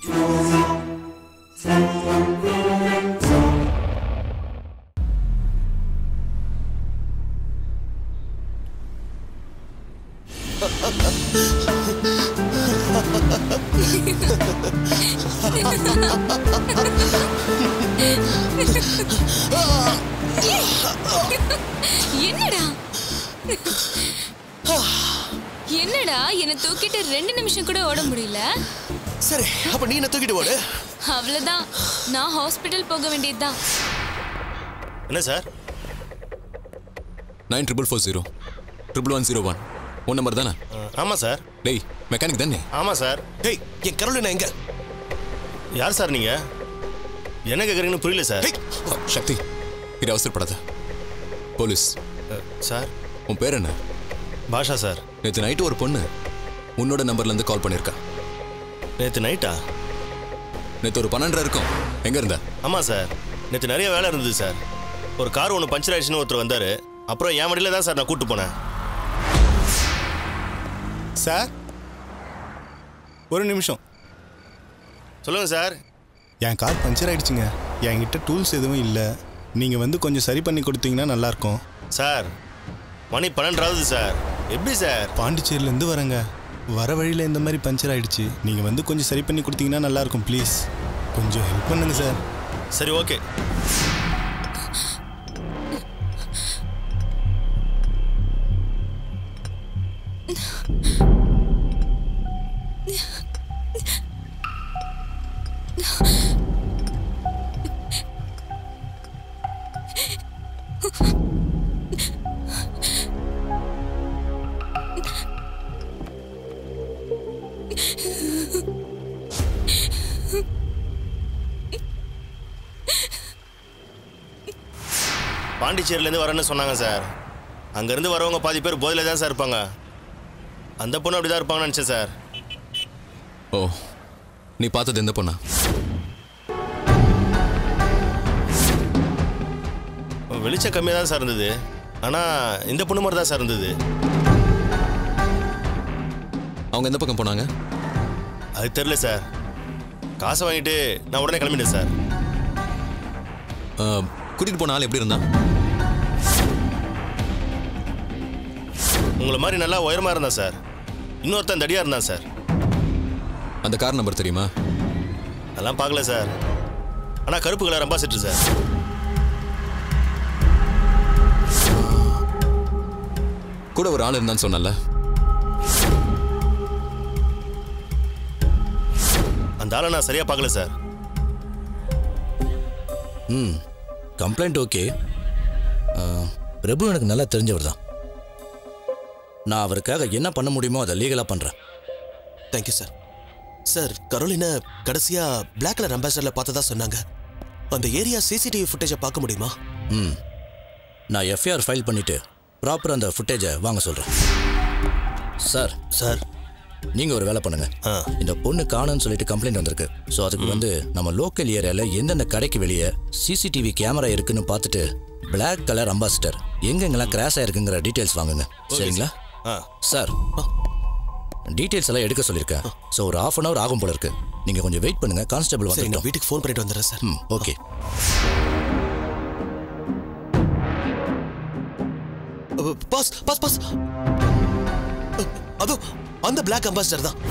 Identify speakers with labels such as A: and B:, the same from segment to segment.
A: என்னடா என்னடா என்னை தூக்கிட்டு ரெண்டு நிமிஷம் கூட ஓட முடியல
B: சரி அப்ப நீ என்ன தூக்கிட்டு ஓடு
A: அவ்வளவுதான் நான் ஹாஸ்பிட்டல் போக வேண்டியதுதான்
C: என்ன sir
D: nine triple four zero triple one zero one உன் நம்பர் தானே
C: ஆமாம் சார்
D: டேய் மெக்கானிக் தானே
C: ஆமாம் சார்
B: டேய் என் கரோலினா எங்க
C: யார் சார் நீங்கள் என்ன கேட்குறீங்கன்னு புரியல சார்
D: அ, சக்தி இது அவசரப்படாத போலீஸ்
C: அஹ், சார்
D: உன் பேர் என்ன
C: பாஷா சார்
D: நேற்று நைட்டு ஒரு பொண்ணு உன்னோட நம்பர்லேருந்து கால் பண்ணியிருக்கா
C: நேற்று நைட்டா
D: நேற்று ஒரு பன்னெண்டரை இருக்கும் எங்கே இருந்த
C: ஆமாம் சார் நேற்று நிறைய வேலை இருந்தது சார் ஒரு கார் ஒன்று பஞ்சர் ஆயிடுச்சுன்னு ஒருத்தர் வந்தார் அப்புறம் என் வண்டியில் தான் சார் நான் கூப்பிட்டு போனேன்
E: சார் ஒரு நிமிஷம்
C: சொல்லுங்கள் சார்
E: என் கார் பஞ்சர் ஆயிடுச்சுங்க என்கிட்ட டூல்ஸ் எதுவும் இல்லை நீங்கள் வந்து கொஞ்சம் சரி பண்ணி கொடுத்தீங்கன்னா நல்லாயிருக்கும்
C: சார் மணி பன்னெண்டாவது சார் எப்படி சார்
E: பாண்டிச்சேரியிலேருந்து வரேங்க வர வழியில் இந்த மாதிரி பஞ்சர் ஆயிடுச்சு நீங்கள் வந்து கொஞ்சம் சரி பண்ணி கொடுத்தீங்கன்னா நல்லாயிருக்கும் ப்ளீஸ் கொஞ்சம் ஹெல்ப் பண்ணுங்க சார்
C: சரி ஓகே பாண்டிச்சேரியிலேருந்து வரேன்னு சொன்னாங்க சார் அங்கேருந்து வரவங்க பாதி பேர் போதையில் தான் சார் இருப்பாங்க அந்த பொண்ணு அப்படி தான் இருப்பாங்கன்னு நினச்சேன் சார்
D: ஓ நீ பார்த்தது எந்த பொண்ணா
C: வெளிச்சம் கம்மியாக தான் சார் இருந்தது ஆனால் இந்த பொண்ணு மாதிரி தான் சார் இருந்தது
D: அவங்க எந்த பக்கம் போனாங்க
C: அது தெரில சார் காசை வாங்கிட்டு நான் உடனே கிளம்பிட்டேன் சார்
D: கூட்டிகிட்டு போன ஆள் எப்படி இருந்தான்
C: உங்களை மாதிரி நல்லா உயரமாக இருந்தான் சார் இன்னொருத்தன் தடியாக இருந்தான் சார்
D: அந்த கார் நம்பர் தெரியுமா
C: அதெல்லாம் பார்க்கல சார் ஆனால் கருப்பு கலர் அம்பாசிட்டர் சார்
D: கூட ஒரு ஆள் இருந்தான்னு சொன்னல
C: அந்த ஆளை நான் சரியாக பார்க்கல சார்
F: ம் கம்ப்ளைண்ட் ஓகே ஆ, பிரபு எனக்கு நல்லா தெரிஞ்சவர் தான் நான் அவருக்காக என்ன பண்ண முடியுமோ அதை லீகலாக பண்ணுறேன்
B: தேங்க்யூ சார் சார் கரோலினா கடைசியா பிளாக் கலர் அம்பாசடர்ல பார்த்ததா சொன்னாங்க அந்த ஏரியா சிசிடிவி ஃபுட்டேஜை பார்க்க முடியுமா
F: ம் நான் எஃப்ஐஆர் ஃபைல் பண்ணிவிட்டு ப்ராப்பர் அந்த ஃபுட்டேஜை வாங்க சொல்கிறேன் சார்
C: சார்
F: நீங்கள் ஒரு வேலை பண்ணுங்க
C: ஆ.
F: இந்த பொண்ணு காணும்னு சொல்லிட்டு கம்ப்ளைண்ட் வந்திருக்கு ஸோ அதுக்கு வந்து நம்ம லோக்கல் ஏரியாவில் எந்தெந்த கடைக்கு வெளியே சிசிடிவி கேமரா இருக்குன்னு பார்த்துட்டு Black கலர் அம்பாசிடர் எங்கெங்கெல்லாம் கிராஷ் ஆயிருக்குங்கிற டீட்டெயில்ஸ் வாங்குங்க சரிங்களா
C: ஆ
F: சார் டீட்டெயில்ஸ் எல்லாம் எடுக்க சொல்லியிருக்கேன் ஸோ ஒரு ஆஃப் அன் ஹவர் ஆகும் போல இருக்கு நீங்கள் கொஞ்சம் வெயிட் பண்ணுங்க கான்ஸ்டபிள்
B: சரி நான்
F: வந்துட்டோம்
B: வீட்டுக்கு ஃபோன் பண்ணிட்டு வந்துடுறேன் சார்
F: ம் ஓகே
B: பாஸ் பாஸ் பாஸ் அதோ அந்த பிளாக் அம்பாசிடர் தான்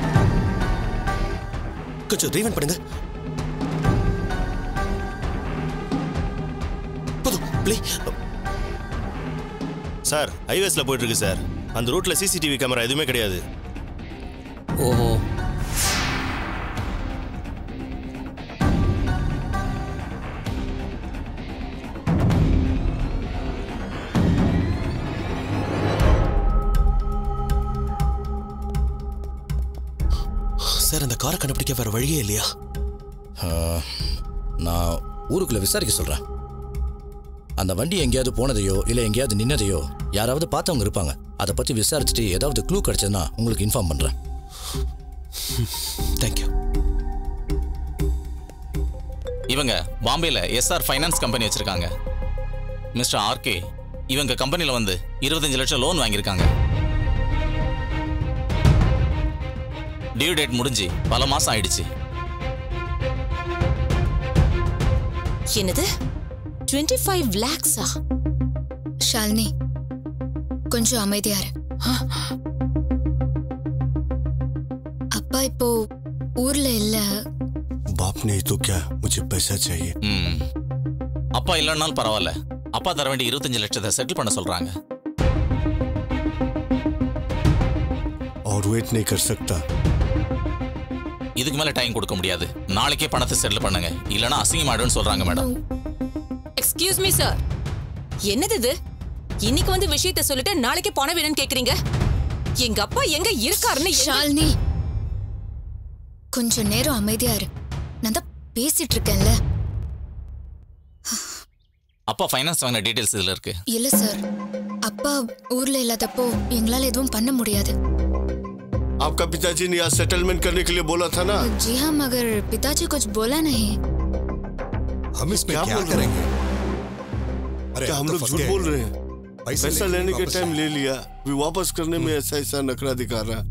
B: கொஞ்சம் ரீவன் பண்ணுங்க போதும் ப்ளே
C: சார் ஹைவேஸில் போயிட்டுருக்கு சார் அந்த ரூட்டில் சிசிடிவி கேமரா எதுவுமே கிடையாது
F: ஓஹோ
B: சார் அந்த காரை கண்டுபிடிக்க வேற வழியே இல்லையா
F: நான் ஊருக்குள்ள விசாரிக்க சொல்கிறேன் அந்த வண்டி எங்கேயாவது போனதையோ இல்லை எங்கேயாவது நின்னதையோ யாராவது பார்த்தவங்க இருப்பாங்க அதை பற்றி விசாரிச்சுட்டு ஏதாவது க்ளூ கிடைச்சதுன்னா உங்களுக்கு இன்ஃபார்ம் பண்ணுறேன்
B: தேங்க்யூ
G: இவங்க பாம்பேல எஸ்ஆர் ஃபைனான்ஸ் கம்பெனி வச்சிருக்காங்க மிஸ்டர் ஆர்கே இவங்க கம்பெனியில் வந்து இருபத்தஞ்சு லட்சம் லோன் வாங்கியிருக்காங்க டியூ டேட் முடிஞ்சு பல மாசம் ஆயிடுச்சு
H: என்னது டுவெண்ட்டி ஃபைவ் லேக்ஸா
A: ஷாலினி கொஞ்சம் அமைதியா இரு அப்பா இப்போ ஊர்ல இல்ல
I: बाप नहीं तो क्या मुझे पैसा चाहिए
G: ம் அப்பா இல்லைன்னாலும் பரவாயில்ல அப்பா தர வேண்டிய இருபத்தஞ்சு லட்சத்தை செட்டில் பண்ண சொல்றாங்க
I: और वेट नहीं कर सकता
G: இதுக்கு மேல டைம் கொடுக்க முடியாது நாளைக்கே பணத்தை செட்டில் பண்ணுங்க இல்லைன்னா அசிங்கமாயிடும்னு சொல்றாங்க மேடம்
H: எக்ஸ்கியூஸ் மீ சார் என்னது இது இன்னைக்கு வந்து விஷயத்த சொல்லிட்டு நாளைக்கு பணம் வேணும்னு கேக்குறீங்க எங்க அப்பா எங்க இருக்காருன்னு என்ன-
A: ஷாலினி கொஞ்சம் நேரம் அமைதியா இரு நான் தான் பேசிட்டு இருக்கேன்ல
G: அப்பா ஃபைனான்ஸ் வாங்கின டீடைல்ஸ் இதுல இருக்கு
A: இல்ல சார் அப்பா ஊர்ல இல்லாதப்போ எங்களால எதுவும் பண்ண முடியாது
I: आपका पिताजी ने यहाँ सेटलमेंट करने के लिए बोला था ना
A: जी हाँ मगर पिताजी कुछ बोला नहीं
J: हम इसमें
I: क्या
J: क्या,
I: बोल रहे
J: करेंगे अरे
I: क्या हम
J: तो
I: लोग
J: फंस
I: झूठ
J: गए।
I: बोल रहे हैं
J: पैसे
I: पैसा लेने के
J: वापस
I: टाइम
J: आए।
I: ले लिया फिर वापस करने में ऐसा ऐसा नखरा दिखा रहा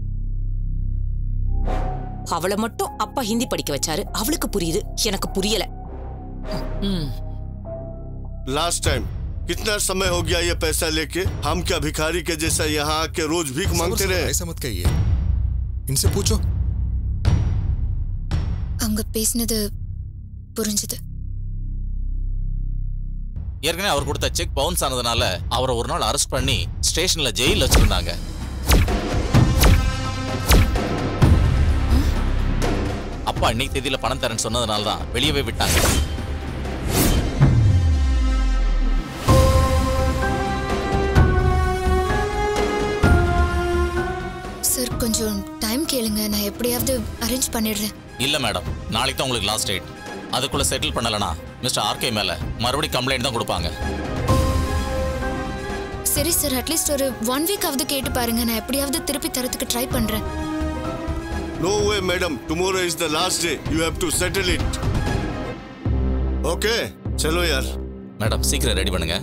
H: அவளை மட்டும் அப்பா ஹிந்தி படிக்க வச்சாரு அவளுக்கு புரியுது எனக்கு புரியல ம்
I: लास्ट टाइम कितना समय हो गया ये पैसा लेके हम क्या भिखारी के जैसा यहाँ आके रोज भीख
J: सबर,
I: मांगते
J: सबर,
I: रहे
J: ऐसा मत कहिए इनसे पूछो
A: அவங்க பேசினது புரிஞ்சுது
G: ஏற்கனவே அவர் கொடுத்த செக் பவுன்ஸ் ஆனதுனால அவரை ஒரு நாள் அரெஸ்ட் பண்ணி ஸ்டேஷன்ல ஜெயில வச்சிருந்தாங்க அப்பா இன்னைக்கு தேதியில பணம் தரேன்னு சொன்னதுனால தான் வெளியவே விட்டாங்க
A: சார் கொஞ்சம் டைம் கேளுங்க நான் எப்படியாவது அரேஞ்ச் பண்ணிடுறேன்
G: இல்ல மேடம் நாளைக்கு தான் உங்களுக்கு லாஸ்ட் டேட் அதுக்குள்ள செட்டில் பண்ணலனா மிஸ்டர் ஆர்கே மேல மறுபடியும் கம்ப்ளைண்ட் தான் கொடுப்பாங்க
A: சரி சார் அட்லீஸ்ட் ஒரு ஒன் வீக் ஆவது கேட்டு பாருங்க நான் எப்படியாவது திருப்பி தரத்துக்கு ட்ரை பண்றேன்
I: no way madam tomorrow is the last day you have to settle it okay चलो यार
G: மேடம் சீக்கிரம் ரெடி பண்ணுங்க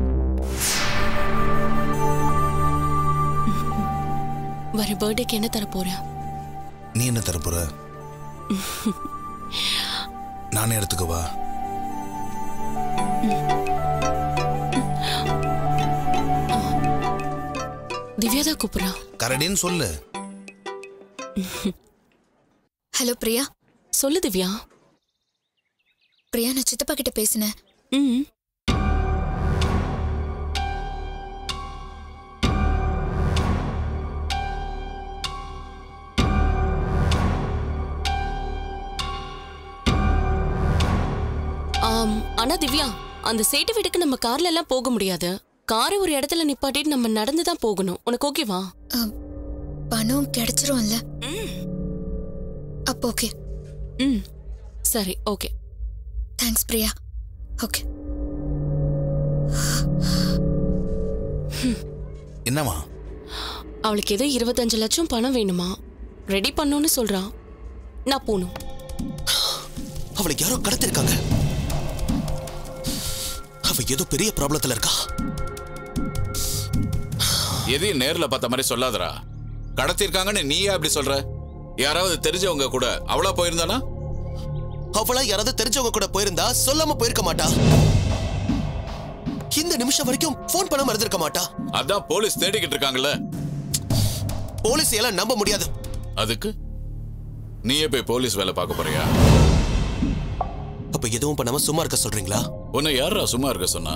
K: வர பர்த்டேக்கு என்ன தர போற
J: நீ என்ன தர போற நானே எடுத்துக்கவா
K: திவ்யா தான் கூப்பிடுறா
J: கரடின்னு சொல்லு
A: ஹலோ பிரியா
K: சொல்லு திவ்யா
A: பிரியா நான் சித்தப்பா கிட்ட பேசினேன்
K: ம் ஆம், ஆனா திவ்யா அந்த சேட்டு வீட்டுக்கு நம்ம கார்ல எல்லாம் போக முடியாது காரை ஒரு இடத்துல நிப்பாட்டிட்டு நம்ம நடந்து தான் போகணும் உனக்கு ஓகேவா
A: அஹ், பணம் கிடைச்சிரும்ல அப்போ ஓகே
K: ம் சரி ஓகே
A: தேங்க்ஸ் பிரியா ஓகே
J: என்னவா
K: அவளுக்கு ஏதோ இருபத்தஞ்சு லட்சம் பணம் வேணுமா ரெடி பண்ணோன்னு சொல்றா நான் போகணும்
B: அவளை யாரோ கடத்திருக்காங்க அவ ஏதோ பெரிய ப்ராப்ளத்துல இருக்கா
L: எதையும் நேர்ல பார்த்த மாதிரி சொல்லாதடா கடத்திருக்காங்கன்னு நீயே அப்படி சொல்ற யாராவது தெரிஞ்சவங்க கூட அவளா போயிருந்தானா
B: அவளா யாராவது தெரிஞ்சவங்க கூட போயிருந்தா சொல்லாம போயிருக்க மாட்டா இந்த நிமிஷம் வரைக்கும் ஃபோன் பண்ண மறந்திருக்க மாட்டா
L: அதான் போலீஸ் தேடிக்கிட்டு இருக்காங்கல்ல
B: போலீஸ் எல்லாம் நம்ப முடியாது
L: அதுக்கு நீயே போய் போலீஸ் வேலை பார்க்க போறியா
B: அப்ப எதுவும் பண்ணாம சும்மா இருக்க சொல்றீங்களா
L: உன்னை யாரா சும்மா இருக்க சொன்னா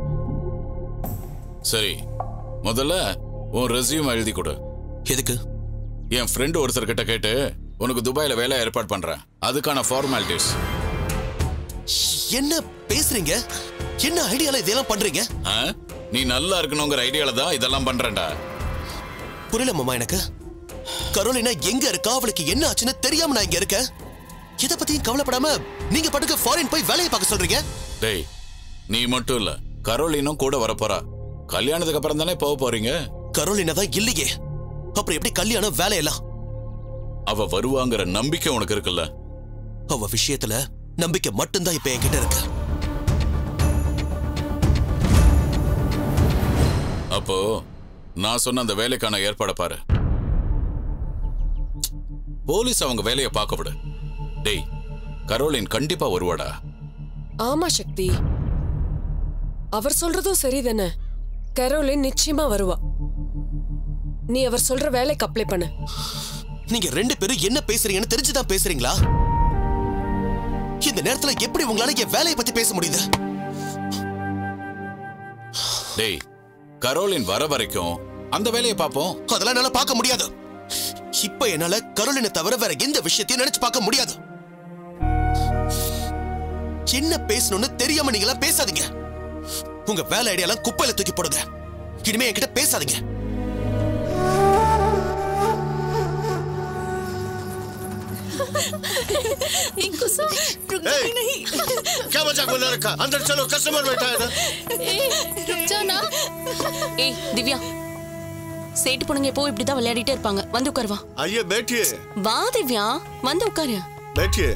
L: சரி முதல்ல உன் ரெஸ்யூம் எழுதி கொடு
B: எதுக்கு
L: என் ஃப்ரெண்டு ஒருத்தர் கிட்ட கேட்டு உனக்கு துபாயில வேலை ஏற்பாடு பண்றேன் அதுக்கான ஃபார்மாலிட்டிஸ்
B: என்ன பேசுறீங்க என்ன ஐடியால இதெல்லாம் பண்றீங்க
L: நீ நல்லா இருக்கணுங்கிற ஐடியால தான் இதெல்லாம் பண்றேன்டா
B: புரியல மாமா எனக்கு கரோலினா எங்க இருக்கா அவளுக்கு என்ன ஆச்சுன்னு தெரியாம நான் இங்க இருக்கேன் இத பத்தியும் கவலைப்படாம நீங்க பாட்டுக்கு ஃபாரின் போய் வேலையை பார்க்க சொல்றீங்க
L: டேய் நீ மட்டும் இல்ல கரோலினும் கூட வரப்போறா கல்யாணத்துக்கு அப்புறம் தானே போக போறீங்க
B: கரோலினா தான் இல்லையே அப்புறம் எப்படி கல்யாணம் வேலையெல்லாம்
L: அவ வருவாங்கிற நம்பிக்கை உனக்கு இருக்குல்ல
B: அவ விஷயத்துல நம்பிக்கை மட்டும்தான் இப்ப என்கிட்ட இருக்கு
L: அப்போ நான் சொன்ன அந்த வேலைக்கான ஏற்பாடை பாரு போலீஸ் அவங்க வேலையை பார்க்க விடு டேய் கரோலின் கண்டிப்பா வருவாடா
M: ஆமா சக்தி அவர் சொல்றதும் சரிதானே கரோலின் நிச்சயமா வருவா நீ அவர் சொல்ற வேலைக்கு அப்ளை பண்ணு
B: நீங்க ரெண்டு பேரும் என்ன பேசுறீங்கன்னு தெரிஞ்சுதான் பேசுறீங்களா இந்த நேரத்துல எப்படி உங்களால என் வேலையை பத்தி பேச முடியுது
L: டேய் கரோலின் வர வரைக்கும் அந்த வேலையை பார்ப்போம்
B: அதெல்லாம் என்னால பார்க்க முடியாது இப்ப என்னால கரோலினை தவிர வேற எந்த விஷயத்தையும் நினைச்சு பார்க்க முடியாது என்ன பேசணும்னு தெரியாம நீங்க எல்லாம் பேசாதீங்க உங்க வேலை ஐடியாலாம் குப்பையில தூக்கி போடுங்க இனிமே என்கிட்ட பேசாதீங்க
I: ए, क्या मजाक बना रखा अंदर चलो कस्टमर बैठा है ना
K: ஏய் திவ்யா சேட்டு பொண்ணுங்க எப்போ இப்படிதான் விளையாடிட்டே இருப்பாங்க வந்து உட்காருவா
I: आइए बैठिए
K: வா திவ்யா வந்து உட்காரு
I: बैठिए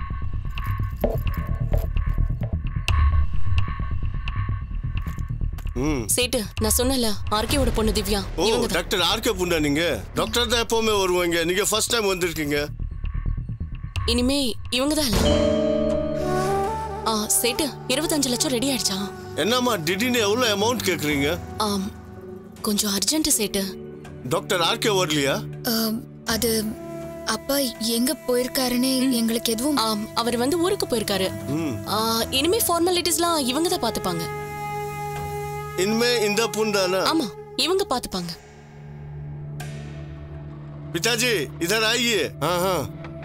I: ம்
K: சேட்டு நான் சொன்னல ஆர்கேவோட பொண்ணு திவ்யா
I: ஓ
K: இவங்க தான்.
I: டாக்டர் ஆர்கே புண்டா நீங்க டாக்டர் தான் எப்பவுமே வருவாங்க நீங்க ஃபர்ஸ்ட் டைம் வந்திருக்கீங்க
K: இனிமே இவங்க தான் இல்ல ஆ சேட்டு இருபத்தஞ்சு லட்சம் ரெடி ஆயிடுச்சா
I: என்னம்மா திடீர்னு எவ்வளவு அமௌண்ட் கேக்குறீங்க
K: ஆம் கொஞ்சம் அர்ஜென்ட் சேட்டு
I: டாக்டர் ஆர்கே வரலையா
A: அஹ், அது அப்பா எங்க போயிருக்காருன்னு எங்களுக்கு எதுவும்
K: ஆம் அவர் வந்து ஊருக்கு போயிருக்காரு
I: ம்
K: ஆ, இனிமே ஃபார்மாலிட்டிஸ்லாம் இவங்க தான் பாத்துப்பாங்க
I: इनमें इंदा पुंडाना
K: ஆமா இவங்க பாத்துப்பாங்க
I: पिताजी इधर आइए हाँ हाँ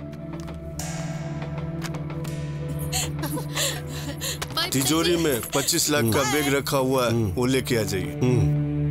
I: तिजोरी में 25 लाख का बैग रखा हुआ है वो लेके आ जाइए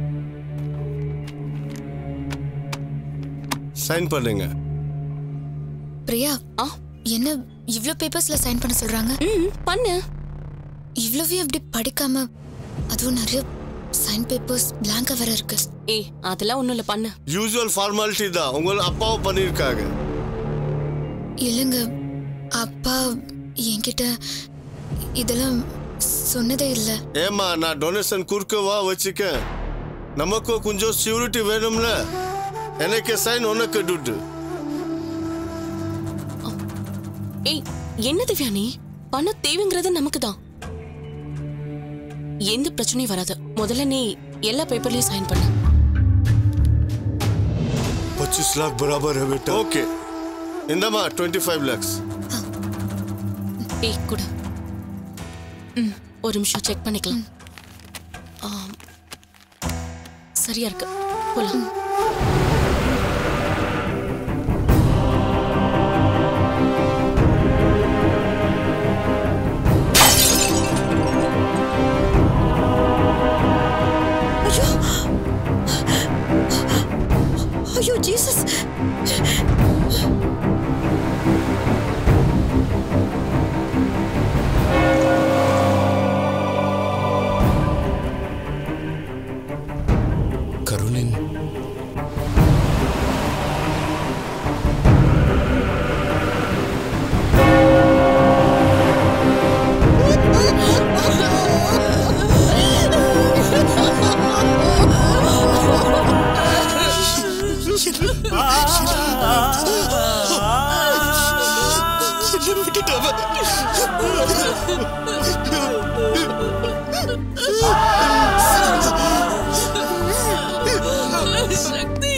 I: साइन पर देंगे
A: பிரியா என்ன இவ்ளோ பேப்பர்ஸ்ல சைன் பண்ண சொல்றாங்க
K: பண்ணு
A: இவ்வளவே அப்படி படிக்காம அதுவும் நிறைய சைன் பேப்பர்ஸ் பிளாங்கா வேற இருக்கு
K: ஏய் அதெல்லாம் ஒண்ணும் இல்ல பண்ணு
I: யூசுவல் ஃபார்மாலிட்டி தான் உங்கள் அப்பாவும் பண்ணியிருக்காங்க
A: இல்லைங்க அப்பா என்கிட்ட இதெல்லாம் சொன்னதே இல்லை
I: ஏமா நான் டொனேஷன் குறுக்கவா வச்சுக்க நமக்கு கொஞ்சம் சியூரிட்டி வேணும்ல எனக்கு சைன் உனக்கு துட்டு
K: ஏய் என்ன திவ்யா நீ பணம் தேவைங்கிறது நமக்கு தான் எந்த பிரச்சனையும் வராது முதல்ல நீ எல்லா பேப்பர்லயும் சைன் பண்ணு
I: पच्चीस लाख बराबर है बेटा ओके इंदमा ट्वेंटी फाइव लैक्स
K: ஏய் கொடு ம் ஒரு நிமிஷம் செக் பண்ணிக்கலாம் ஆம். சரியா இருக்கு போலாம்
N: ஐயோ ஜீசஸ்
D: கருணின்
N: சக்தி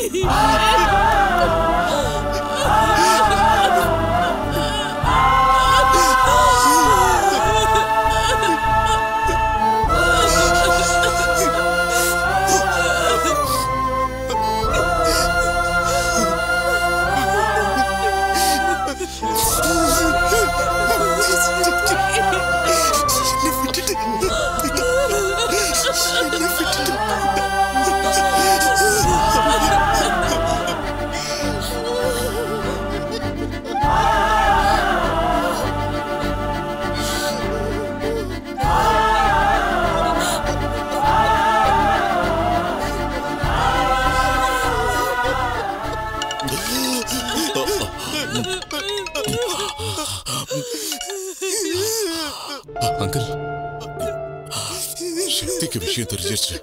D: அங்கிள்
L: சக்திக்கு விஷயம் தெரிஞ்சிருச்சு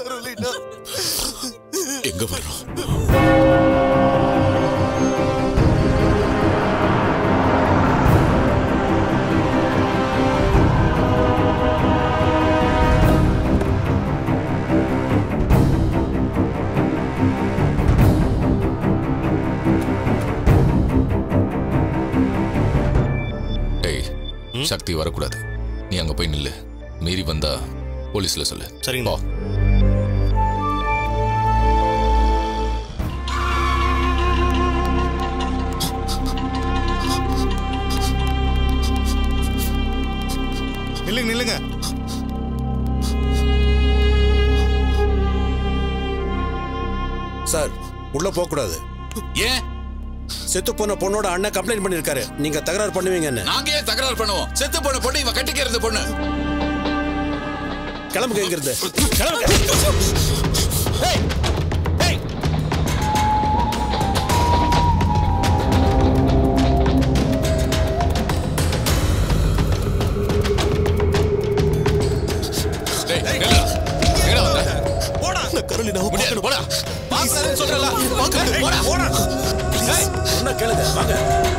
L: எங்க வர்றோம்
D: சக்தி வரக்கூடாது நீ அங்க போய் நில்லு மீறி வந்தா போலீஸ்ல சொல்லு
C: சரிங்க
E: நில்லுங்க நில்லுங்க
N: சார் உள்ள போக கூடாது
L: ஏன்
N: செத்து போன பொண்ணோட அண்ணன் கம்ப்ளைண்ட் பண்ணிருக்காரு நீங்க தகராறு பண்ணுவீங்கன்னு
L: நாங்க ஏன் தகராறு பண்ணுவோம் செத்து போன பொண்ணு இவன் கட்டிக்கிறது பொண்ணு
N: கிளம்புங்க இங்கிருந்து
D: டேய், நில்லு. எங்கடா வந்த?
B: நான் கரோலினாவை பார்க்கணும்
D: போடா. பார்க்கறேன்னு சொல்றேன்ல.
B: பார்க்கணும்.
D: போடா.
N: ஏய், சொன்னா கேளுங்க வாங்க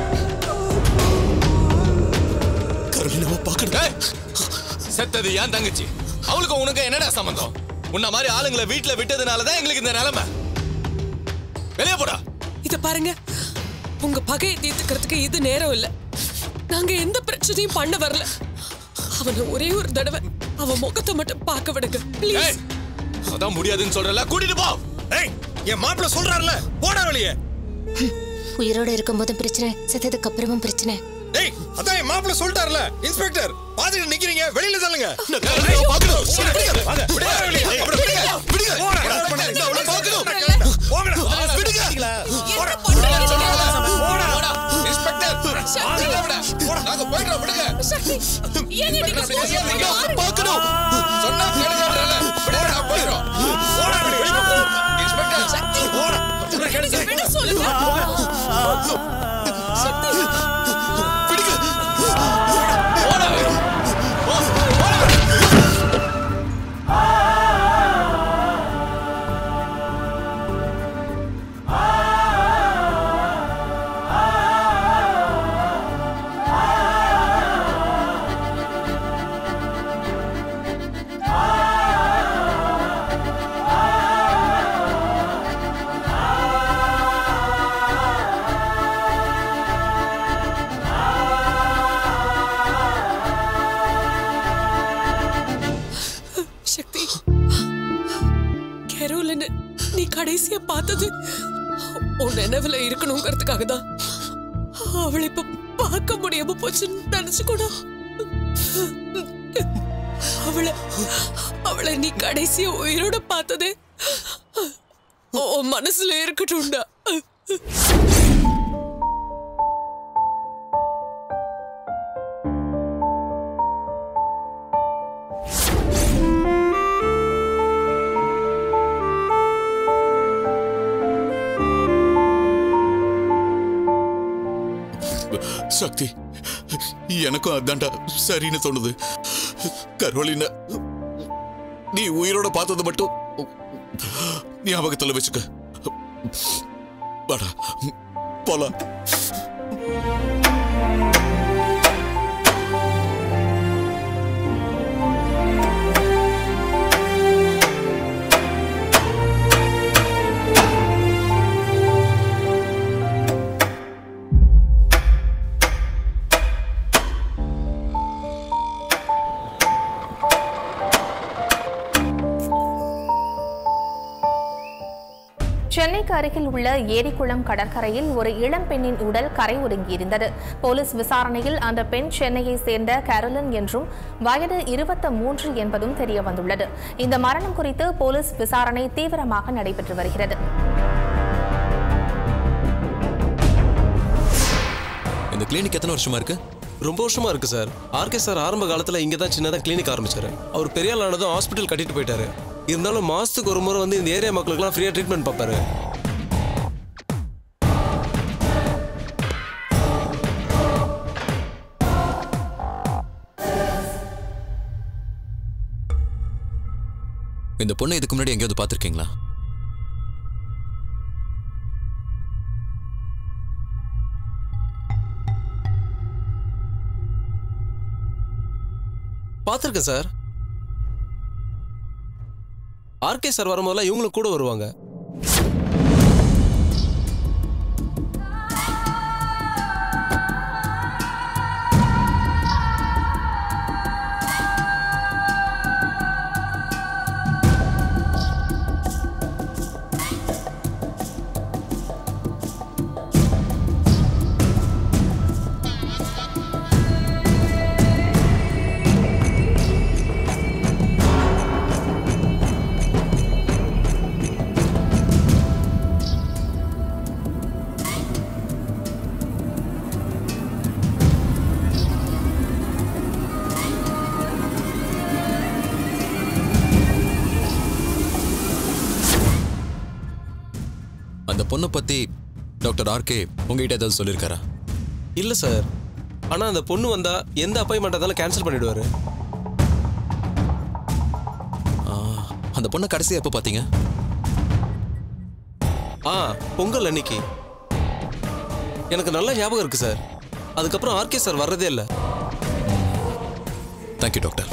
B: கரோலினாவை பார்க்கணும்
D: டேய், செத்தது ஏன் தங்கச்சி அவளுக்கு உனக்கு என்னடா சம்பந்தம் உன்ன மாதிரி ஆளுங்களை வீட்டுல விட்டதுனால தான் எங்களுக்கு இந்த நிலைமை வெளியே போடா
M: இத பாருங்க உங்க பகையை தீர்த்துக்கிறதுக்கு இது நேரம் இல்ல நாங்க எந்த பிரச்சனையும் பண்ண வரல அவனை ஒரே ஒரு தடவை அவன் முகத்தை மட்டும் பார்க்க விடுங்க ப்ளீஸ்
D: ஏய், அதான் முடியாதுன்னு சொல்றல கூட்டிட்டு போ
O: ஏய் என் மாப்பிள்ள சொல்றாருல போடா வெளியே
P: உயிரோட இருக்கும்போதும் பிரச்சனை செத்ததுக்கு அப்புறமும் பிரச்சனை
O: ஏய் அதான் என் மாப்பிள்ள சொல்லிட்டாருல இன்ஸ்பெக்டர் பாத்துட்டு நிக்கிறீங்க வெளியில தள்ளுங்க
L: நாங்க போயிட்டோம் விடுங்க
H: ஏங்க நீங்க போறீங்க?
L: பார்க்கணும் சொன்னா கேளுங்கன்றல விடுங்க போயிடும் இன்ஸ்பெக்டர்
H: விட சொல்லுங்க
M: சக்தி கெரோலன்னு நீ கடைசியா பார்த்தது உன் நினைவுல இருக்கணுங்கிறதுக்காக தான் அவளை இப்ப பார்க்க முடியாம போச்சுன்னு நினைச்சு கூட அவளை அவளை நீ கடைசியா உயிரோட பார்த்ததே உன் மனசுல இருக்கட்டும்டா
L: சக்தி எனக்கும் அதான்டா சரின்னு தோணுது கரோலின நீ உயிரோட பார்த்தது மட்டும் ஞாபகத்துல வச்சுக்க வாடா போலாம்
Q: சென்னைக்கு அருகில் உள்ள ஏரிக்குளம் கடற்கரையில் ஒரு இளம் பெண்ணின் உடல் கரை ஒதுங்கியிருந்தது போலீஸ் விசாரணையில் அந்த பெண் சென்னையை சேர்ந்த கேரலின் என்றும் வயது இருபத்தி மூன்று என்பதும் தெரிய வந்துள்ளது இந்த மரணம் குறித்து போலீஸ் விசாரணை தீவிரமாக நடைபெற்று வருகிறது
R: இந்த கிளினிக் எத்தனை வருஷமா இருக்கு ரொம்ப வருஷமா இருக்கு சார் ஆர்கே சார் ஆரம்ப காலத்துல இங்க தான் சின்னதாக கிளினிக் ஆரம்பிச்சாரு அவர் பெரிய ஆள் ஆனதும் ஹாஸ்பிட்டல் கட்டிட்டு போயிட்டாரு இருந்தாலும் மாசத்துக்கு ஒரு முறை வந்து இந்த ஏரியா மக்களுக்குலாம் ஃப்ரீயா ட்ரீட்மெண்ட் பார்ப்பாரு
D: இந்த பொண்ணை இதுக்கு முன்னாடி எங்கேயாவது பார்த்துருக்கீங்களா
R: பார்த்துருக்கேன் சார் ஆர்கே சார் வரும்போதெல்லாம் இவங்களும் கூட வருவாங்க
S: அந்த பொண்ணை பத்தி டாக்டர் ஆர்கே உங்ககிட்ட ஏதாவது சொல்லியிருக்காரா
R: இல்லை சார் ஆனால் அந்த பொண்ணு வந்தா எந்த அப்பாயின்மெண்ட் இருந்தாலும் கேன்சல் பண்ணிடுவாரு
S: ஆ, அந்த பொண்ணை கடைசியா எப்போ பார்த்தீங்க
R: ஆ பொங்கல் அன்னைக்கு எனக்கு நல்ல ஞாபகம் இருக்கு சார் அதுக்கப்புறம் ஆர்கே சார் வர்றதே இல்லை
S: தேங்க்யூ டாக்டர்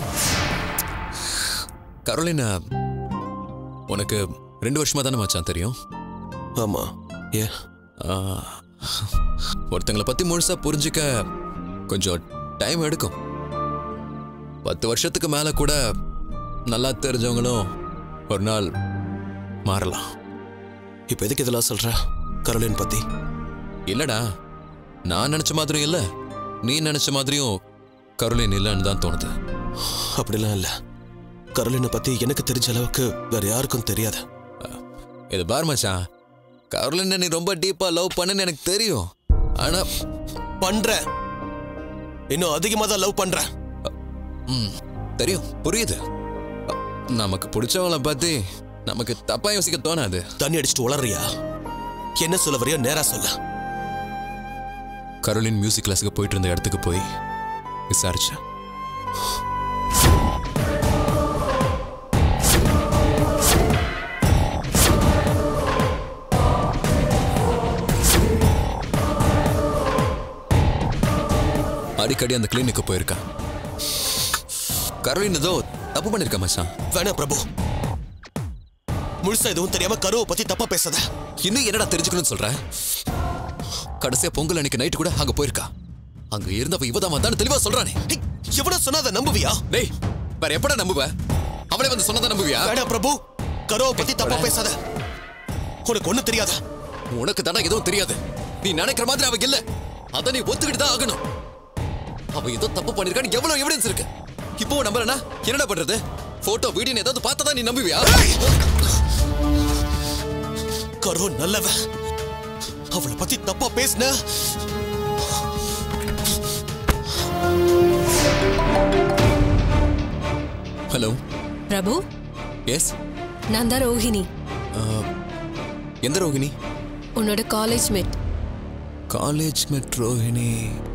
S: கரோலினா உனக்கு ரெண்டு வருஷமா தானே மச்சான் தெரியும்
B: ஆமா ஏ
S: ஒருத்தங்களை பத்தி முழுசா புரிஞ்சுக்க கொஞ்சம் டைம் எடுக்கும் பத்து வருஷத்துக்கு மேல கூட நல்லா தெரிஞ்சவங்களும் ஒரு நாள் மாறலாம்
B: இப்போ எதுக்கு இதெல்லாம் சொல்ற கரோலின் பத்தி
S: இல்லடா நான் நினைச்ச மாதிரியும் இல்ல நீ நினைச்ச மாதிரியும் கரோலின் இல்லைன்னு தான் தோணுது
B: அப்படிலாம் இல்ல கரோலினை பத்தி எனக்கு தெரிஞ்ச அளவுக்கு வேற யாருக்கும் தெரியாது
S: இது பார் மச்சான் கரோலினை நீ ரொம்ப டீப்பா லவ் பண்ணுன்னு எனக்கு தெரியும் ஆனா
B: பண்ற இன்னும் அதிகமா தான் லவ் பண்ற
S: ம் தெரியும் புரியுது நமக்கு பிடிச்சவங்கள பத்தி நமக்கு தப்பா யோசிக்க தோணாது
B: தண்ணி அடிச்சுட்டு உளறியா என்ன சொல்ல வரையோ நேரா சொல்ல
S: கரோலின் மியூசிக் கிளாஸுக்கு போயிட்டு இருந்த இடத்துக்கு போய் விசாரிச்சேன் அடிக்கடி அந்த கிளினிக்கு போயிருக்கா கரோலின் ஏதோ தப்பு பண்ணிருக்கா மச்சான்
B: வேணா பிரபு முழுசா எதுவும் தெரியாம கருவை பத்தி தப்பா பேசாத
S: இன்னும் என்னடா தெரிஞ்சுக்கணும்னு சொல்ற கடைசியா பொங்கல் அன்னைக்கு நைட்டு கூட அங்க போயிருக்கா அங்க இருந்தவ இவதான் வந்தான்னு தெளிவா சொல்றானே
B: எவ்வளவு சொன்னாத நம்புவியா
S: டேய் வேற எப்படா நம்புவ அவளே வந்து சொன்னதா நம்புவியா
B: வேணா பிரபு கருவை பத்தி தப்பா பேசாத உனக்கு ஒண்ணு தெரியாதா
S: உனக்கு தானே எதுவும் தெரியாது நீ நினைக்கிற மாதிரி அவ இல்ல அத நீ ஒத்துக்கிட்டு தான் ஆகணும் அவ ஏதோ தப்பு பண்ணிருக்கான்னு எவ்வளவு எவிடன்ஸ் இருக்கு இப்போ நம்பலனா என்னடா பண்றது போட்டோ வீடியோ ஏதாவது பார்த்தா நீ நம்புவியா
B: கரோ நல்லவ அவளை பத்தி தப்பா பேசின
S: ஹலோ
M: பிரபு
S: எஸ்
M: நான் தான் ரோஹிணி
S: எந்த ரோகிணி
M: உன்னோட காலேஜ் மேட்
S: காலேஜ் மெட் ரோஹிணி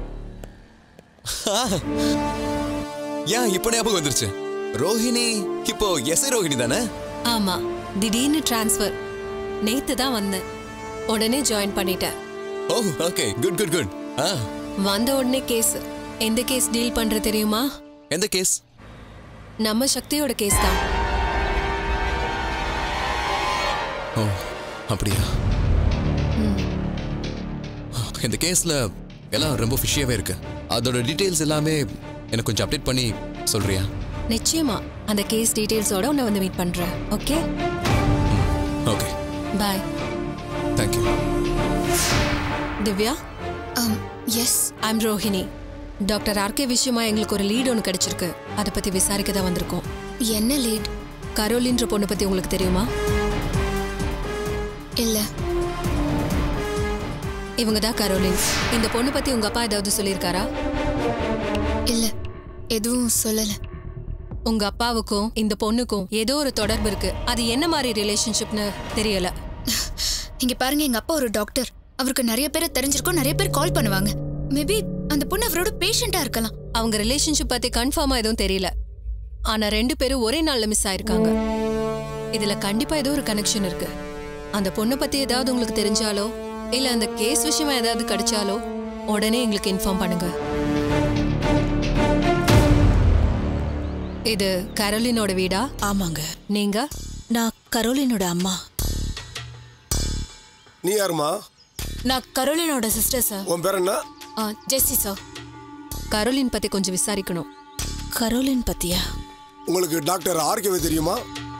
S: ஏன் இப்போ ஞாபகம் வந்துருச்சு ரோஹிணி இப்போ எஸ்ஐ ரோஹிணி தானே
M: ஆமா திடீர்னு டிரான்ஸ்ஃபர் நேத்து தான் வந்தேன் உடனே ஜாயின் பண்ணிட்டேன்
S: oh okay good good good ஆ
M: வந்த உடனே கேஸ் எந்த கேஸ் டீல் பண்ற தெரியுமா
S: எந்த கேஸ்
M: நம்ம சக்தியோட கேஸ் தான்
S: ஓ அப்படியா இந்த கேஸ்ல எல்லாம் ரொம்ப ஃபிஷியாவே இருக்கு அதோட டீடைல்ஸ் எல்லாமே எனக்கு கொஞ்சம் அப்டேட் பண்ணி சொல்றியா
M: நிச்சயமா அந்த கேஸ் டீடைல்ஸோட உன்னை வந்து மீட் பண்றேன் okay
S: okay
M: bye
S: thank you
M: Divya
A: yes
M: I'm Rohini doctor R K விஷயமா எங்களுக்கு ஒரு லீட் ஒன்று கிடைச்சிருக்கு அதை பத்தி விசாரிக்க தான் வந்திருக்கோம்
A: என்ன லீட்
M: கரோலின்ற பொண்ணு பத்தி உங்களுக்கு தெரியுமா
A: இல்ல
M: இவங்க தான் கரோலின் இந்த பொண்ணு பத்தி உங்க அப்பா ஏதாவது சொல்லியிருக்காரா
A: இல்ல எதுவும் சொல்லல
M: உங்க அப்பாவுக்கும் இந்த பொண்ணுக்கும் ஏதோ ஒரு தொடர்பு இருக்கு அது என்ன மாதிரி ரிலேஷன்ஷிப்னு தெரியல
A: இங்க பாருங்க எங்க அப்பா ஒரு டாக்டர் அவருக்கு நிறைய பேரை தெரிஞ்சிருக்கும் நிறைய பேர் கால் பண்ணுவாங்க மேபி அந்த பொண்ணு அவரோட பேஷண்டா இருக்கலாம்
M: அவங்க ரிலேஷன்ஷிப் பத்தி கன்ஃபார்மா எதுவும் தெரியல ஆனா ரெண்டு பேரும் ஒரே நாள்ல மிஸ் ஆயிருக்காங்க இதுல கண்டிப்பா ஏதோ ஒரு கனெக்ஷன் இருக்கு அந்த பொண்ணை பத்தி ஏதாவது உங்களுக்கு தெரிஞ்சாலோ இல்ல அந்த கேஸ் விஷயமா ஏதாவது கிடைச்சாலோ உடனே எங்களுக்கு இன்ஃபார்ம் பண்ணுங்க இது கரோலினோட வீடா
T: ஆமாங்க
M: நீங்க
T: நான் கரோலினோட அம்மா
U: நீ யாருமா
T: நான் கரோலினோட சிஸ்டர் சார்
U: உன் பேர் என்ன
T: ஜெஸ்ஸி சார்
M: கரோலின் பத்தி கொஞ்சம் விசாரிக்கணும்
T: கரோலின் பத்தியா
U: உங்களுக்கு டாக்டர் ஆர்கேவே தெரியுமா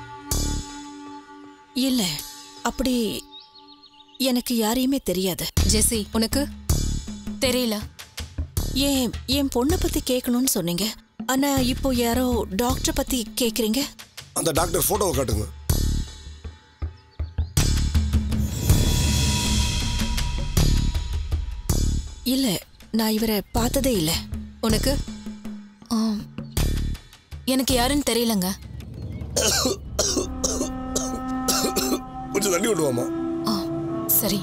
T: இல்ல அப்படி எனக்கு யாரையுமே தெரியாது
M: ஜெஸ்ஸி உனக்கு
T: தெரியல ஏன் என் பொண்ணை பத்தி கேட்கணும்னு சொன்னீங்க ஆனா இப்போ யாரோ டாக்டர் பத்தி கேக்குறீங்க
U: அந்த டாக்டர் போட்டோவை காட்டுங்க
T: இல்ல நான் இவரை பார்த்ததே இல்ல
M: உனக்கு
T: எனக்கு யாருன்னு தெரியலங்க
U: கொஞ்சம் தண்ணி கொண்டு வாமா
T: சரி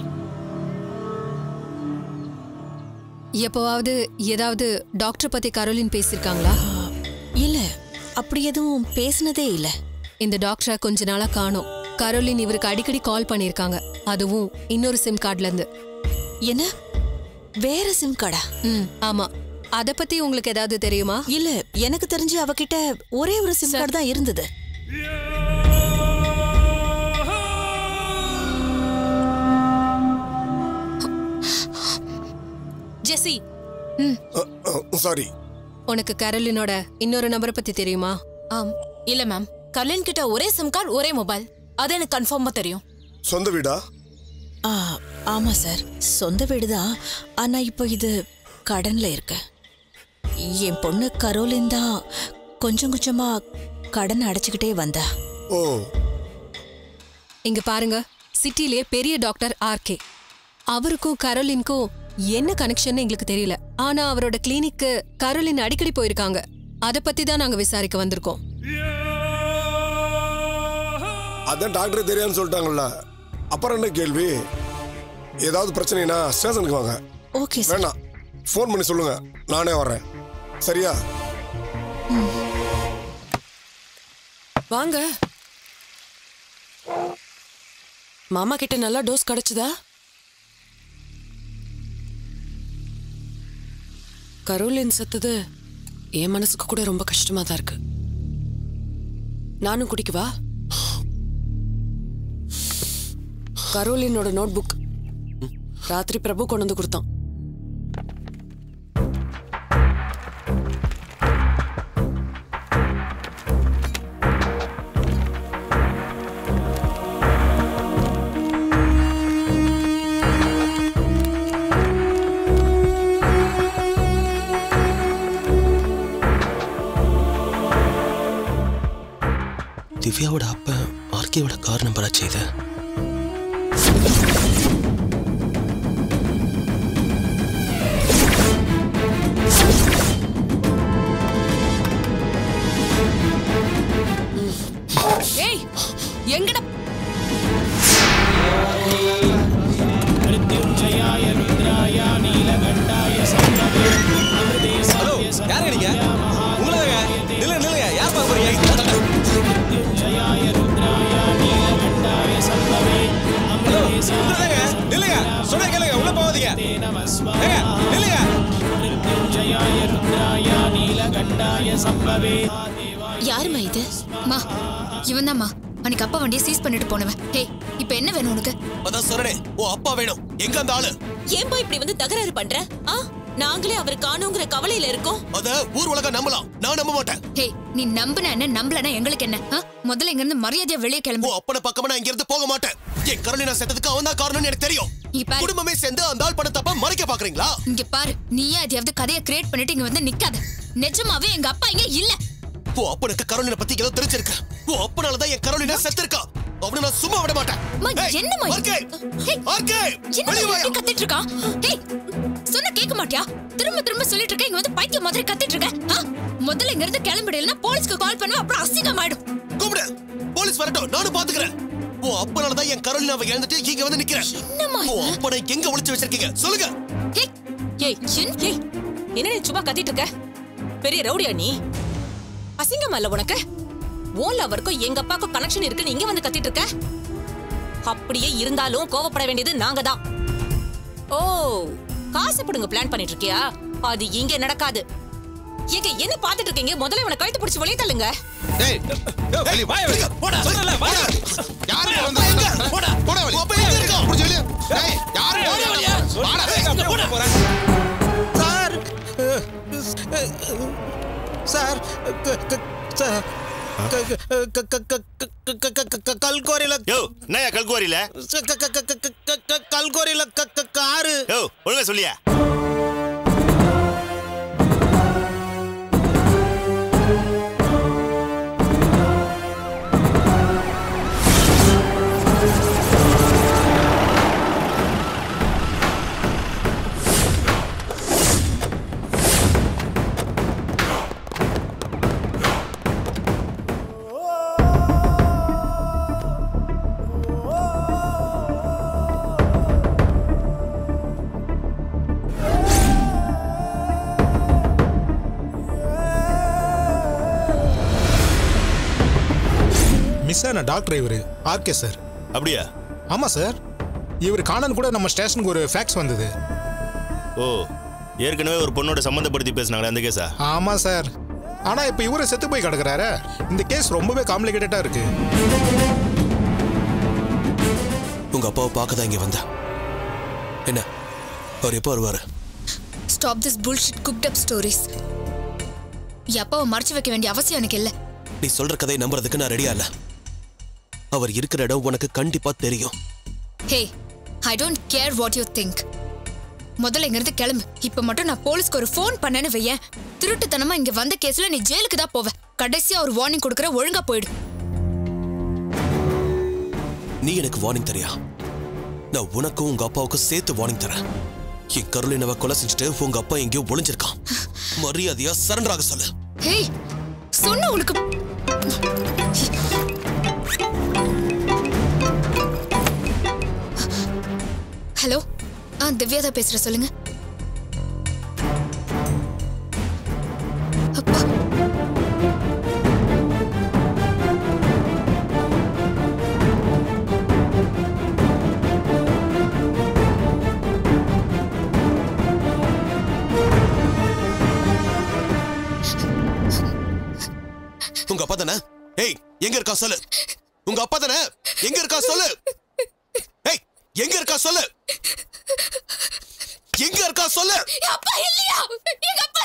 M: எப்போவாவது ஏதாவது டாக்டர் பத்தி கரோலின் பேசியிருக்காங்களா
T: இல்ல அப்படி எதுவும் பேசினதே இல்ல
M: இந்த டாக்டரை கொஞ்ச நாளா காணோம் கரோலின் இவருக்கு அடிக்கடி கால் பண்ணியிருக்காங்க அதுவும் இன்னொரு சிம் கார்டுல இருந்து
T: என்ன வேற சிம் கார்டா
M: ம் ஆமா அத பத்தி உங்களுக்கு ஏதாவது தெரியுமா
T: இல்ல எனக்கு தெரிஞ்சு அவகிட்ட ஒரே ஒரு சிம் கார்டு தான் இருந்தது
H: ஜெசி
U: சாரி
M: உனக்கு கரோலினோட இன்னொரு நம்பரை பத்தி தெரியுமா
T: ஆம் இல்ல மேம் கர்லின் கிட்ட ஒரே சிம் கார்டு ஒரே மொபைல் அது எனக்கு கன்ஃபார்மா தெரியும்
U: சொந்த வீடா
T: ஆ ஆமா சார் சொந்த வீடு தான் ஆனா இப்போ இது கடன்ல இருக்கு என் பொண்ணு கரோலின் தான் கொஞ்சம் கொஞ்சமா கடன் அடைச்சுக்கிட்டே வந்தா
U: ஓ
M: இங்க பாருங்க சிட்டிலேயே பெரிய டாக்டர் ஆர்கே அவருக்கும் கரோலின்க்கும் என்ன கனெக்ஷன் எங்களுக்கு தெரியல ஆனா அவரோட கிளினிக்கு கரோலின் அடிக்கடி போயிருக்காங்க அத பத்தி தான் நாங்க விசாரிக்க வந்திருக்கோம்
U: அதான் டாக்டர் தெரியாதுன்னு சொல்லிட்டாங்கல்ல அப்புறம் என்ன கேள்வி ஏதாவது பிரச்சனைனா ஸ்டேஷனுக்கு வாங்க
T: ஓகே
U: வேணாம் ஃபோன் பண்ணி சொல்லுங்க நானே வர்றேன் சரியா
F: வாங்க மாமா கிட்ட நல்லா டோஸ் கிடைச்சதா கரோலின் செத்தது என் மனசுக்கு கூட ரொம்ப கஷ்டமா தான் இருக்கு நானும் குடிக்கவா கரோலினோட நோட் புக் ராத்திரி பிரபு கொண்டு வந்து கொடுத்தான்
B: திவ்யாவோட அப்பா ஆர்கேவோட கார் நம்பர் ஆச்சு இது
T: ஏய் எங்கடா
R: ஹலோ யாருங்க நீங்க உங்களதாங்க நில்லுங்க நில்லுங்க யார் பார்க்க போறீங்க ஹலோ உங்களதாங்க நில்லுங்க சொன்னா கேளுங்க உள்ள போகாதீங்க ஏங்க நில்லுங்க
A: யாருமா இது மா இவன் தான்மா அன்னைக்கு அப்பா வண்டியை சீஸ் பண்ணிட்டு போனவன் ஹே இப்போ என்ன வேணும் உனக்கு
B: அதான் சொல்றேன் ஓ அப்பா வேணும் எங்க அந்த ஆளு
H: ஏன்பா இப்படி வந்து தகராறு பண்ற ஆ நாங்களே அவர் காணுங்கிற கவலையில இருக்கோம்
B: அத ஊர் உலகம் நம்பலாம் நான் நம்ப மாட்டேன்
A: ஹே நீ நம்புன என்ன நம்பலனா எங்களுக்கு என்ன ஆ? முதல்ல இங்க இருந்து மரியாதையா வெளியே கிளம்பு
B: ஓ அப்பன பக்கமா நான் இங்க இருந்து போக மாட்டேன் என் கரோலினா செத்ததுக்கு அவன் தான் காரணம்னு எனக்கு தெரியும்
A: நீ பாரு.
B: குடும்பமே சேர்ந்து அந்த ஆள் பண்ண தப்ப மறைக்க பாக்குறீங்களா
A: இங்க பாரு நீயே எதையாவது கதையை கிரியேட் பண்ணிட்டு இங்க வந்து நிக்காத நிஜமாவே எங்க அப்பா இங்க இல்ல
B: ஓ அப்பனுக்கு கரோலினா பத்தி ஏதோ தெரிஞ்சிருக்கு ஓ அப்பனால தான் என் கரோலினா செத்திருக்கா அவனை நான் சும்மா விட மாட்டேன்
A: அம்மா,
B: ஏய்,
A: என்னம்மா இது?
B: ஆர்கே!
A: Hey,
B: R K!
A: என்ன
B: வெளிய வாயா!
A: இப்படி கத்திட்டு இருக்கான் ஹே சொன்ன கேட்க மாட்டியா திரும்ப திரும்ப சொல்லிட்டு இருக்க இங்க வந்து பைத்தியம் மாதிரி கத்திட்டு இருக்க ஆ? முதல்ல இங்க இருந்து கிளம்பிடலன்னா போலீஸ்க்கு கால் பண்ணுவ அப்புறம் அசிங்கமாயிடும்
B: கூப்பிடு போலீஸ் வரட்டும் நானும் பாத்துக்கிறேன் ஓ அப்பனால தான் என் கரோலினாவை இழந்துட்டு இங்க வந்து நிக்கிறேன்
A: என்னம்மா
B: ஓ அப்பனை எங்க ஒளிச்சு வச்சிருக்கீங்க சொல்லுங்க
H: ஏய் ஏய் என்ன நீ சும்மா கத்திட்டு இருக்க பெரிய ரவுடியா நீ அசிங்கமா இல்ல உனக்கு ஓ லவருக்கும் எங்க அப்பாக்கும் கனெக்ஷன் இருக்குன்னு இங்க வந்து கத்திட்டு இருக்க அப்படியே இருந்தாலும் கோவப்பட வேண்டியது நாங்க தான் ஓ காசு பிடுங்க பிளான் பண்ணிட்டு இருக்கியா அது இங்க நடக்காது எங்க என்ன பாத்துட்டு இருக்கீங்க முதல்ல இவனை கழுத்து பிடிச்சு வெளியே தள்ளுங்க
R: டேய் வெளிய வாய வெளிய போடா சொல்லல வாடா
B: யாரு வந்து போடா போடா வெளிய அப்ப எங்க இருக்கா புடிச்சு வெளிய டேய் யாரு வாடா
R: போடா போடா போறேன்
V: சார் சார் க- க- சார் க- க- க- க- க- க- க- க- க- க- கல்கோரியில
C: யோ என்னயா கல்குவாரியில
V: க- க- க- க- க- க- க- கல்கோரியில க- க- காரு
C: யோ ஒழுங்கா சொல்லியா
V: சார் நான் டாக்டர் இவர் ஆர்கே சார்
C: அப்படியா
V: ஆமாம் சார் இவர் காணன்னு கூட நம்ம ஸ்டேஷனுக்கு ஒரு ஃபேக்ஸ் வந்தது
C: ஓ ஏற்கனவே ஒரு பொண்ணோட சம்மந்தப்படுத்தி பேசுனாங்களே அந்த கேஸா
V: ஆமாம் சார் ஆனால் இப்போ இவரு செத்து போய் கிடக்குறாரு இந்த கேஸ் ரொம்பவே காம்ப்ளிகேட்டடாக இருக்கு
B: உங்க அப்பாவை பார்க்க தான் இங்க வந்தேன் என்ன அவர் எப்போ வருவாரு
A: stop this bullshit cooked up stories அப்பாவை மறைச்சு வைக்க வேண்டிய அவசியம் எனக்கு இல்லை
B: நீ சொல்ற கதையை நம்புறதுக்கு நான் ரெடியா இல்ல அவர் இருக்கிற இடம் உனக்கு கண்டிப்பா தெரியும்
A: hey I don't care what you think முதல்ல இங்கிருந்து கிளம்பு இப்ப மட்டும் நான் போலீஸ்க்கு ஒரு ஃபோன் பண்ணேன்னு வையேன் திருட்டுத்தனமா இங்க வந்த கேஸ்ல நீ ஜெயிலுக்கு தான் போவ கடைசியா ஒரு வார்னிங் கொடுக்குற ஒழுங்கா போயிடு
B: நீ எனக்கு வார்னிங் தரியா நான் உனக்கும் உங்க அப்பாவுக்கும் சேர்த்து வார்னிங் தரேன் என் கருளினவ கொலை செஞ்சுட்டு உங்க அப்பா எங்கேயோ ஒளிஞ்சிருக்கான் மரியாதையா சரண்டராக சொல்லு
A: ஹே சொன்ன உனக்கு ஹலோ ஆ திவ்யா தான் பேசுற சொல்லுங்க அப்பா
B: உங்க அப்பா தானே ஏய் எங்க இருக்கா சொல்லு உங்க அப்பா தானே எங்க இருக்கா சொல்லு ஏய் எங்க இருக்கா சொல்லு எங்க இருக்கா சொல்லு
A: அப்பா இல்லையா எங்க அப்பா